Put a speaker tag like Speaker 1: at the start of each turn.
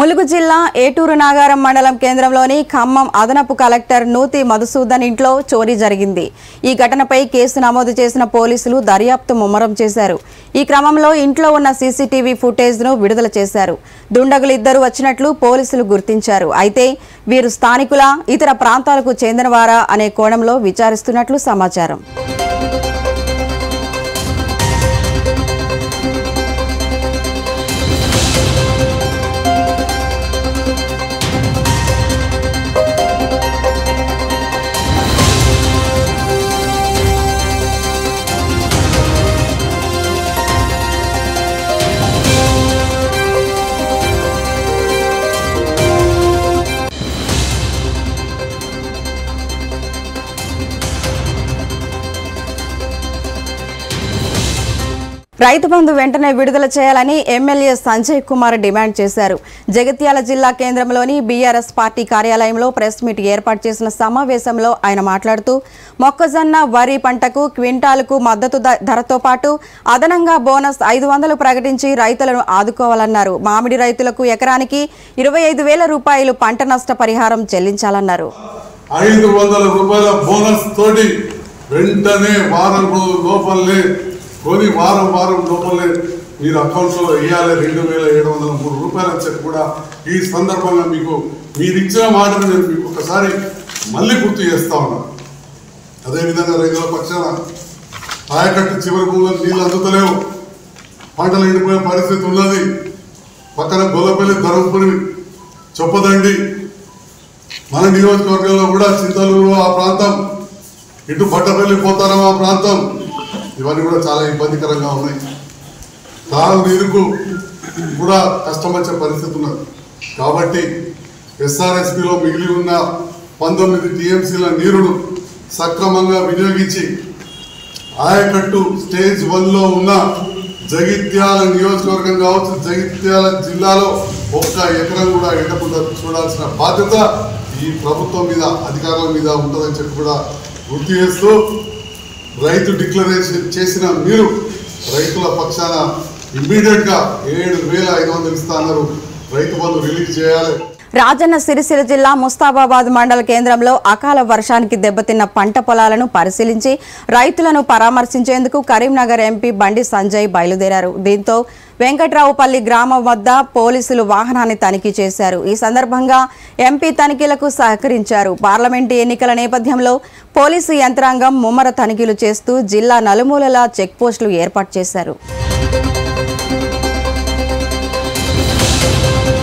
Speaker 1: ములుగు జిల్లా ఏటూరు నాగారం మండలం కేంద్రంలోని ఖమ్మం అదనపు కలెక్టర్ నూతి మధుసూదన్ ఇంట్లో చోరీ జరిగింది ఈ ఘటనపై కేసు నమోదు చేసిన పోలీసులు దర్యాప్తు ముమ్మరం చేశారు ఈ క్రమంలో ఇంట్లో ఉన్న సీసీటీవీ ఫుటేజ్ను విడుదల చేశారు దుండగులు ఇద్దరు వచ్చినట్లు పోలీసులు గుర్తించారు అయితే వీరు స్థానికుల ఇతర ప్రాంతాలకు చెందినవారా అనే కోణంలో విచారిస్తున్నట్లు సమాచారం రైతు బంధు వెంటనే విడుదల చేయాలని ఎమ్మెల్యే సంజయ్ కుమార్ డిమాండ్ చేశారు జగిత్యాల జిల్లా కేంద్రంలోని బీఆర్ఎస్ పార్టీ కార్యాలయంలో ప్రెస్ మీట్ ఏర్పాటు చేసిన సమావేశంలో ఆయన మాట్లాడుతూ మొక్కజొన్న వరి పంటకు క్వింటాలకు మద్దతు ధ- ధరతో పాటు అదనంగా బోనస్ ఐదు వందలు ప్రకటించి రైతులను ఆదుకోవాలన్నారు మామిడి రైతులకు ఎకరానికి ఇరవై ఐదు వేల రూపాయలు పంట నష్ట పరిహారం చెల్లించాలన్నారు
Speaker 2: ఐదు వందల రూపాయల బోనస్ తోటి వెంటనే వారం రోజుల లోపలనే కొని వారం వారం లోపలనే మీరు అకౌంట్లో వేయాలి రెండు వేల ఏడు వందల మూడు రూపాయల చెక్ కూడా ఈ సందర్భంగా మీకు మీరు ఇచ్చిన మాటను నేను మీకు ఒకసారి మళ్ళీ గుర్తు చేస్తా ఉన్నాను అదేవిధంగా రైతుల పక్షాన ఆయకట్టు చివరి భూములకు నీళ్ళు అందుతలేవు పంటలు ఎండిపోయే పరిస్థితి ఉన్నది పక్కన గొల్లపల్లి ధర్మపురి చొప్పదండి మన నియోజకవర్గంలో కూడా చింతలూరు ఆ ప్రాంతం ఇటు బట్టపల్లి పోతారం ఆ ప్రాంతం ఇవన్నీ కూడా చాలా ఇబ్బందికరంగా ఉన్నాయి తాగునీరుకు కూడా కష్టం వచ్చే పరిస్థితి ఉన్నది కాబట్టి ఎస్ఆర్ఎస్పిలో మిగిలి ఉన్న పంతొమ్మిది టీఎంసీల నీరును సక్రమంగా వినియోగించి ఆయకట్టు స్టేజ్ వన్ లో ఉన్న జగిత్యాల నియోజకవర్గం కావచ్చు జగిత్యాల జిల్లాలో ఒక్క ఎకరం కూడా ఎండకుండా చూడాల్సిన బాధ్యత ఈ ప్రభుత్వం మీద అధికారుల మీద ఉంటుందని చెప్పి కూడా గుర్తు చేస్తూ రైతు డిక్లరేషన్ చేసిన మీరు రైతుల పక్షాన ఇమ్మీడియట్ గా ఏడు వేల ఐదు వందలు ఇస్తా అన్నారు రైతు బంధు రిలీజ్ చేయాలి
Speaker 1: రాజన్న సిరిసిల్ల జిల్లా ముస్తాబాబాద్ మండల కేంద్రంలో అకాల వర్షానికి దెబ్బతిన్న పంట పొలాలను పరిశీలించి రైతులను పరామర్శించేందుకు కరీంనగర్ ఎంపీ బండి సంజయ్ బయలుదేరారు దీంతో వెంకట్రావుపల్లి గ్రామం వద్ద పోలీసులు వాహనాన్ని తనిఖీ చేశారు ఈ సందర్భంగా ఎంపీ తనిఖీలకు సహకరించారు పార్లమెంటు ఎన్నికల నేపథ్యంలో పోలీసు యంత్రాంగం ముమ్మర తనిఖీలు చేస్తూ జిల్లా నలుమూలలా చెక్పోస్టులు ఏర్పాటు చేశారు